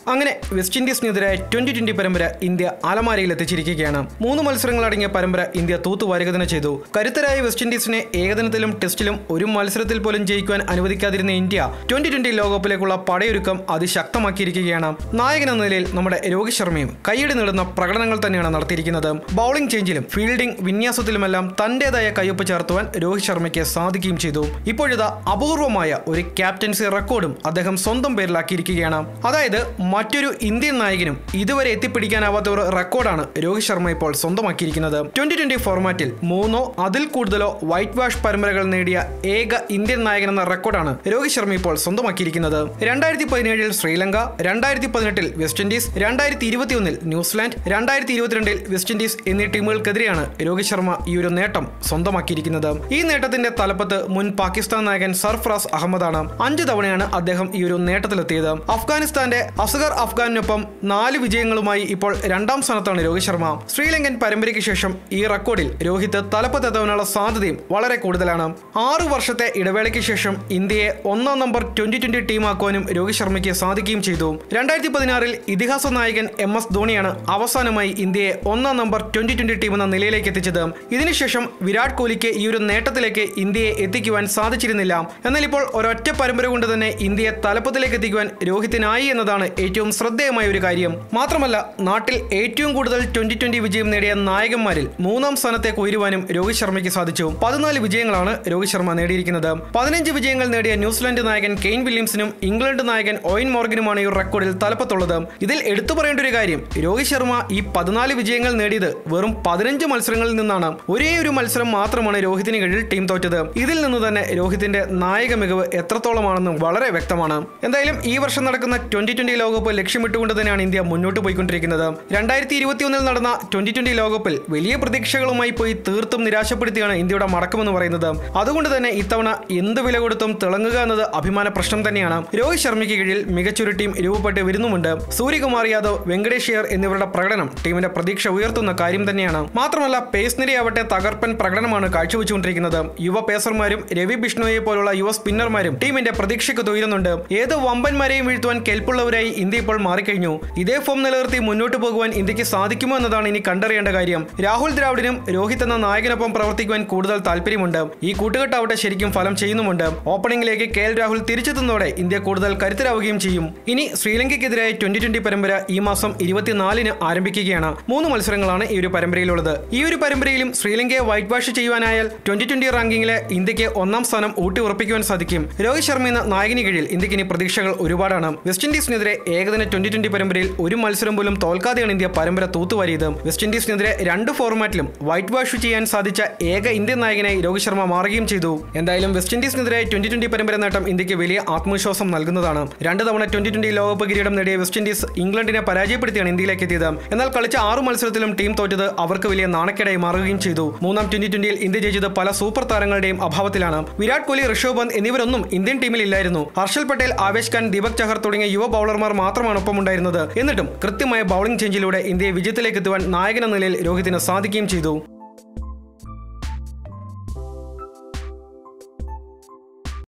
അങ്ങനെ വെസ്റ്റ് ഇൻഡീസിനെതിരായ twenty twenty പരമ്പര ഇന്ത്യ അലമാരയിൽ എത്തിച്ചിരിക്കുകയാണ് മൂന്ന് മത്സരങ്ങൾ അടങ്ങിയ പരമ്പര ഇന്ത്യ തൂത്തുവാരുക തന്നെ ചെയ്തു കരുത്തരായ വെസ്റ്റ് ഇൻഡീസിനെ ഏകദിനത്തിലും ടെസ്റ്റിലും ഒരു മത്സരത്തിൽ പോലും ജയിക്കുവാൻ അനുവദിക്കാതിരുന്ന ഇന്ത്യ ട്വന്റി ട്വന്റി ലോകകപ്പിലേക്കുള്ള പടയൊരുക്കം അതിശക്തമാക്കിയിരിക്കുകയാണ് നായകൻ എന്ന നിലയിൽ നമ്മുടെ രോഹിത് ശർമ്മയും കൈയടി നേടുന്ന പ്രകടനങ്ങൾ തന്നെയാണ് നടത്തിയിരിക്കുന്നത് ബൗളിംഗ് ചേഞ്ചിലും ഫീൽഡിംഗ് വിന്യാസത്തിലുമെല്ലാം തന്റേതായ കയ്യൊപ്പ് ചേർത്തുവാൻ രോഹിത് ശർമ്മയ്ക്ക് സാധിക്കുകയും ചെയ്തു ഇപ്പോഴിതാ അപൂർവമായ ഒരു ക്യാപ്റ്റൻസി റെക്കോർഡും അദ്ദേഹം സ്വന്തം പേരിലാക്കിയിരിക്കുകയാണ് അതായത് മറ്റൊരു ഇന്ത്യൻ നായകനും ഇതുവരെ എത്തിപ്പിടിക്കാനാവാത്ത ഒരു റെക്കോർഡാണ് രോഹിത് ശർമ്മ ഇപ്പോൾ സ്വന്തമാക്കിയിരിക്കുന്നത് ട്വന്റി ട്വന്റി ഫോർമാറ്റിൽ മൂന്നോ അതിൽ കൂടുതലോ വൈറ്റ് വാഷ് പരമ്പരകൾ നേടിയ ഏക ഇന്ത്യൻ നായകൻ എന്ന റെക്കോർഡാണ് രോഹിത് ശർമ്മ ഇപ്പോൾ സ്വന്തമാക്കിയിരിക്കുന്നത് രണ്ടായിരത്തി പതിനേഴിൽ ശ്രീലങ്ക രണ്ടായിരത്തി പതിനെട്ടിൽ വെസ്റ്റ് ഇൻഡീസ് രണ്ടായിരത്തി ഇരുപത്തിയൊന്നിൽ ന്യൂസിലാൻഡ് രണ്ടായിരത്തി ഇരുപത്തിരണ്ടിൽ വെസ്റ്റ് ഇൻഡീസ് എന്നീ ടീമുകൾക്കെതിരെയാണ് രോഹിത് ശർമ്മ ഈ ഒരു നേട്ടം സ്വന്തമാക്കിയിരിക്കുന്നത് ഈ നേട്ടത്തിന്റെ തലപ്പത്ത് മുൻ പാകിസ്ഥാൻ നായകൻ സർഫറാസ് അഹമ്മദാണ് അഞ്ച് തവണയാണ് അദ്ദേഹം ഈ ഒരു നേട്ടത്തിലെത്തിയത് അഫ്ഗാനിസ്ഥാന്റെ അസ്ഗർ അഫ്ഗാനിനൊപ്പം നാല് വിജയങ്ങളുമായി ഇപ്പോൾ രണ്ടാം സ്ഥാനത്താണ് രോഹിത് ശർമ്മ ശ്രീലങ്കൻ പരമ്പരയ്ക്ക് ശേഷം ഈ റെക്കോർഡിൽ രോഹിത് തലപ്പത്തെത്താനുള്ള സാധ്യതയും വളരെ കൂടുതലാണ് ആറു വർഷത്തെ ഇടവേളയ്ക്ക് ശേഷം ഇന്ത്യയെ ഒന്നാം നമ്പർ ട്വന്റി ട്വന്റി ടീമാക്കുവാനും രോഹിത് ശർമ്മയ്ക്ക് സാധിക്കുകയും ചെയ്തു രണ്ടായിരത്തി പതിനാറിൽ ഇതിഹാസ നായകൻ എം എസ് ധോണിയാണ് അവസാനമായി ഇന്ത്യയെ ഒന്നാം നമ്പർ ട്വന്റി ട്വന്റി ടീം എന്ന നിലയിലേക്ക് എത്തിച്ചത് ഇതിനുശേഷം വിരാട് കോഹ്ലിക്ക് ഈ ഒരു നേട്ടത്തിലേക്ക് ഇന്ത്യയെ എത്തിക്കുവാൻ സാധിച്ചിരുന്നില്ല എന്നാൽ ഇപ്പോൾ ഒരൊറ്റ പരമ്പര കൊണ്ട് തന്നെ ഇന്ത്യയെ തലപ്പത്തിലേക്ക് എത്തിക്കുവാൻ രോഹിത്തിനായി എന്നതാണ് ഏറ്റവും ശ്രദ്ധേയമായ ഒരു കാര്യം മാത്രമല്ല നാട്ടിൽ ഏറ്റവും കൂടുതൽ ട്വന്റി ട്വന്റി വിജയം നേടിയ നായകന്മാരിൽ മൂന്നാം സ്ഥാനത്തേക്ക് ഉയരുവാനും രോഹിത് ശർമ്മയ്ക്ക് സാധിച്ചു പതിനാല് വിജയങ്ങളാണ് രോഹിത് ശർമ്മ നേടിയിരിക്കുന്നത് പതിനഞ്ച് വിജയങ്ങൾ നേടിയ ന്യൂസിലാൻഡ് നായകൻ കെയ്ൻ വില്യംസിനും ഇംഗ്ലണ്ട് നായകൻ ഓയിൻ മോർഗനുമാണ് ഈ റെക്കോർഡിൽ തലപ്പത്തുള്ളത് ഇതിൽ എടുത്തു പറയേണ്ട ഒരു കാര്യം രോഹിത് ശർമ്മ ഈ പതിനാല് വിജയങ്ങൾ നേടിയത് വെറും പതിനഞ്ച് മത്സരങ്ങളിൽ നിന്നാണ് ഒരേ ഒരു മത്സരം മാത്രമാണ് രോഹിത്തിന് കീഴിൽ ടീം തോറ്റത് ഇതിൽ നിന്ന് തന്നെ രോഹിത്തിന്റെ നായക മികവ് എത്രത്തോളമാണെന്ന് വളരെ വ്യക്തമാണ് എന്തായാലും ഈ വർഷം നടക്കുന്ന ട്വന്റി ട്വന്റി ലോകകപ്പ് ലക്ഷ്യമിട്ടുകൊണ്ട് തന്നെയാണ് ഇന്ത്യ മുന്നോട്ട് പോയിക്കൊണ്ടിരിക്കുന്നത് രണ്ടായിരത്തി ഇരുപത്തിയൊന്നിൽ നടന്ന ട്വന്റി ട്വന്റി ലോകകപ്പിൽ വലിയ പ്രതീക്ഷകളുമായി പോയി തീർത്തും നിരാശപ്പെടുത്തിയാണ് ഇന്ത്യയുടെ മടക്കമെന്ന് പറയുന്നത് അതുകൊണ്ട് തന്നെ ഇത്തവണ എന്ത് വില കൊടുത്തും തിളങ്ങുക എന്നത് അഭിമാന പ്രശ്നം തന്നെയാണ് രോഹിത് ശർമ്മയ്ക്ക് കീഴിൽ മികച്ചൊരു ടീം രൂപപ്പെട്ട് വരുന്നുമുണ്ട് സൂര്യകുമാർ യാദവ് വെങ്കടേഷ് അയ്യർ എന്നിവരുടെ പ്രകടനം ടീമിന്റെ പ്രതീക്ഷ ഉയർത്തുന്ന കാര്യം തന്നെയാണ് മാത്രമല്ല പേസ് നിരയാവട്ടെ തകർപ്പൻ പ്രകടനമാണ് കാഴ്ചവെച്ചുകൊണ്ടിരിക്കുന്നത് യുവ പേസർമാരും രവി ബിഷ്ണോയെ പോലുള്ള യുവ സ്പിന്നർമാരും ടീമിന്റെ പ്രതീക്ഷയ്ക്ക് തുയരുന്നുണ്ട് ഏത് വമ്പന്മാരെയും വീഴ്ത്തുവാൻ കെൽപ്പുള്ളവരായി ഇന്ത്യ ഇപ്പോൾ മാറിക്കഴിഞ്ഞു ഇതേ ഫോം നിലനിർത്തി മുന്നോട്ട് പോകുവാൻ ഇന്ത്യക്ക് സാധിക്കുമോ എന്നതാണ് ഇനി കണ്ടറിയേണ്ട കാര്യം രാഹുൽ ദ്രാവിഡിനും രോഹിത് എന്ന നായകനൊപ്പം പ്രവർത്തിക്കുവാൻ കൂടുതൽ താല്പര്യമുണ്ട് ഈ കൂട്ടുകെട്ടാവട്ടെ ശരിക്കും ഫലം ചെയ്യുന്നുമുണ്ട് ഓപ്പണിംഗിലേക്ക് കെ എൽ രാഹുൽ തിരിച്ചെത്തുന്നതോടെ ഇന്ത്യ കൂടുതൽ കരുത്തരാവുകയും ചെയ്യും ഇനി ശ്രീലങ്കയ്ക്കെതിരായ ട്വന്റി ട്വന്റി പരമ്പര ഈ മാസം ഇരുപത്തിനാലിന് ആരംഭിക്കുകയാണ് മൂന്ന് മത്സരങ്ങളാണ് ഈ ഒരു പരമ്പരയിലുള്ളത് ഈ ഒരു പരമ്പരയിലും ശ്രീലങ്കയെ വൈറ്റ് വാഷ് ചെയ്യുവാനായാൽ ട്വന്റി ട്വന്റി റാങ്കിങ്ങിലെ ഇന്ത്യക്ക് ഒന്നാം സ്ഥാനം ഊട്ടി ഉറപ്പിക്കുവാൻ സാധിക്കും രോഹിത് ശർമ്മ എന്ന നായകന് കീഴിൽ ഇന്ത്യക്ക് ഇനി പ്രതീക്ഷകൾ ഒരുപാടാണ് വെസ്റ്റ് ഇൻഡീസിനെതിരെ ഏകദിന ട്വന്റി ട്വന്റി പരമ്പരയിൽ ഒരു മത്സരം പോലും തോൽക്കാതെയാണ് ഇന്ത്യ പരമ്പര തൂത്തുവാരിയത് വെസ്റ്റ് ഇൻഡീസിനെതിരെ രണ്ട് ഫോർമാറ്റിലും വൈറ്റ് വാഷ് ചെയ്യാൻ സാധിച്ച ഏക ഇന്ത്യൻ നായകനായി രോഹിത് ശർമ്മ മാറുകയും ചെയ്തു എന്തായാലും വെസ്റ്റ് ഇൻഡീസിനെതിരെ ട്വന്റി ട്വന്റി പരമ്പര നേട്ടം ഇന്ത്യക്ക് വലിയ ആത്മവിശ്വാസം നൽകുന്നതാണ് രണ്ട് തവണ ട്വന്റി ട്വന്റി ലോകകപ്പ് കിരീടം നേടിയ വെസ്റ്റ് ഇൻഡീസ് ഇംഗ്ലണ്ടിനെ പരാജയപ്പെടുത്തിയാണ് ഇന്ത്യയിലേക്ക് എത്തിയത് എന്നാൽ കളിച്ച ആറു മത്സരത്തിലും ടീം തോറ്റത് അവർക്ക് വലിയ നാണക്കേടായി മാറുകയും ചെയ്തു മൂന്നാം ട്വന്റി ട്വന്റിയിൽ ഇന്ത്യ ജയിച്ചത് പല സൂപ്പർ താരങ്ങളുടെയും അഭാവത്തിലാണ് വിരാട് കോഹ്ലി ഋഷഭ് പന്ത് എന്നിവരൊന്നും ഇന്ത്യൻ ടീമിൽ ഇല്ലായിരുന്നു ഹർഷൽ പട്ടേൽ ആവേശ് ഖാൻ ദീപക് ചഹർ തുടങ്ങിയ യുവ ബൗളർമാർ മാത്രമാണ് ഒപ്പമുണ്ടായിരുന്നത് എന്നിട്ടും കൃത്യമായ ബൗളിംഗ് ചേഞ്ചിലൂടെ ഇന്ത്യയെ വിജയത്തിലേക്ക് എത്തുവാൻ നായകൻ എന്ന നിലയിൽ രോഹിത്തിന് സാധിക്കുകയും ചെയ്തു